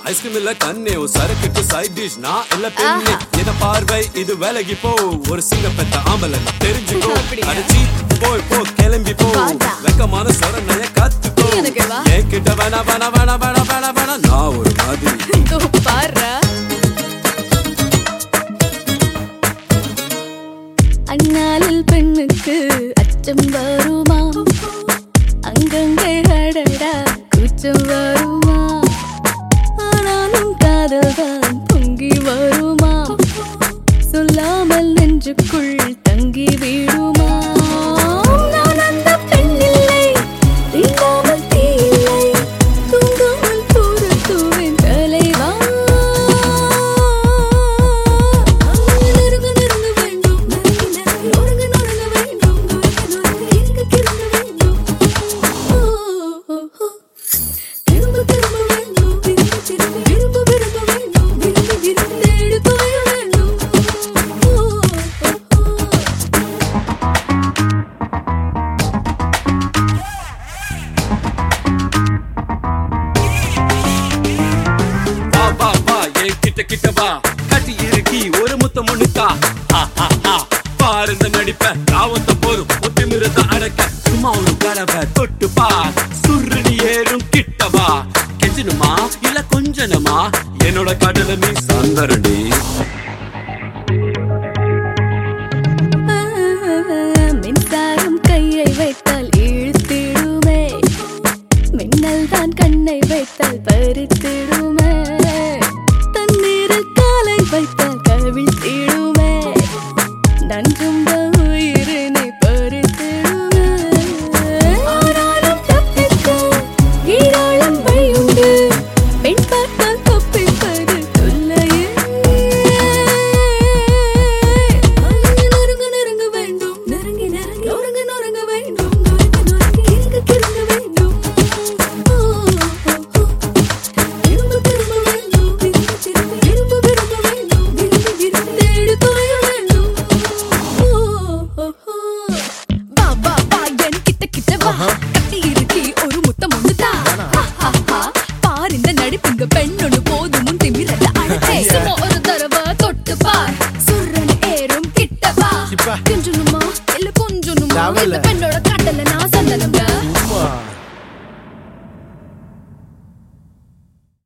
Ice cream இல்ல கண்ணே ஒரு சரக்குக்கு சைட் டிஷ் நான் இல்ல பெண்ணே என பார்வை இது விலகி போ ஒரு சிங்க பெத்த ஆம்பளை தெரிஞ்சுக்கோ அப்படியா? அடிச்சி போய் போ கிளம்பி போ வாடா. வெக்கமான சொரணைய கத்துக்கோ எனக்கு வா. என்கிட்ட வேணா வேணா வேணா வேணா வேணா வேணா நான் ஒரு மாதிரி இதோ பாருடா. அண்ணாலில் பெண்ணுக்கு அச்சம் வருமா அங்கங்கே அடடா கூச்சம் வருமா ஆனாலும் காதல்தான் பொங்கி வருமா சொல்லாமல் நெஞ்சுக்குள் தங்கி விடுமா நான் அந்த பெண் இல்லை தீண்டாமல் தீ இல்லை தூங்காமல் பொறுத்துவேன் தலைவா நெருங்க நெருங்க வேண்டும் நெருங்கி நெருங்கி நொறுங்க நொறுங்க வேண்டும் நொறுங்க நொறுங்க இருங்க கிறங்க வேண்டும் ஓ, ஓ, ஓ. திரும்ப திரும்ப வேண்டும் திரும்ப திரும்ப விரும்ப விரும்ப வேண்டும் விரும்பி விரும்பி தேடி தொலைய வேண்டும் ஓ, ஓ, ஓ. வா வா வா என் கிட்ட கிட்ட வா கட்டி இருக்கி ஒரு முத்தம் முன்னுக்கா பாரு இந்த நடிப்ப தாவத்த போதும் ஒத்திமிருந்த அடக்க சும்மா ஒரு கடவை தொட்டு பா சுருணி ஏறும் கிட்ட வா கெஞ்சனுமா இல்ல கொஞ்சனமா என்னோட கடல நீ சந்தரடி மின்சாரம் கையை வைத்தால் இழுத்திடுமே மின்னல் தான் கண்ணை வைத்தால் பறித்திடுமே தண்ணீரில் காலை வைத்தால் கவிழ்த்திடுமே நன்றும் உயிரினை பறித்திடுமே ஆனாலும் தப்பிக்க ஈராளம் வழியுண்டு பெண் பார்த்தால் தப்பிப்பது தொல்லையே நெருங்க நெருங்க வேண்டும் நெருங்கி நெருங்கி நொறுங்க நொறுங்க வேண்டும் நொறுங்க நொறுங்கி இருங்க கிறங்க வேண்டும் ஓ, ஓ, ஓ. திரும்ப திரும்ப வேண்டும் திரும்ப திரும்ப விரும்ப விரும்ப வேண்டும் விரும்பி விரும்பி தேடி தொலைய வேண்டும் ஓ, ஓ, ஓ. வா வா வா என் கிட்ட கிட்ட வா கட்டி இருக்கி ஒரு முத்தம் ஒண்ணு தா ஹா, ஹா, ஹா. பார் இந்த நடிப்பு இந்த பெண்ணொன்னு போதும் முன் திமிரல அழகே சும்மா ஒரு தடவை தொட்டு பார் சுர்ரன் ஏறும் கிட்ட வா சிப்பா. கொஞ்சனுமா இல்ல கொஞ்சனுமா தேவையில்ல. இந்த பெண்ணோட கடல நான் சந்தனங்க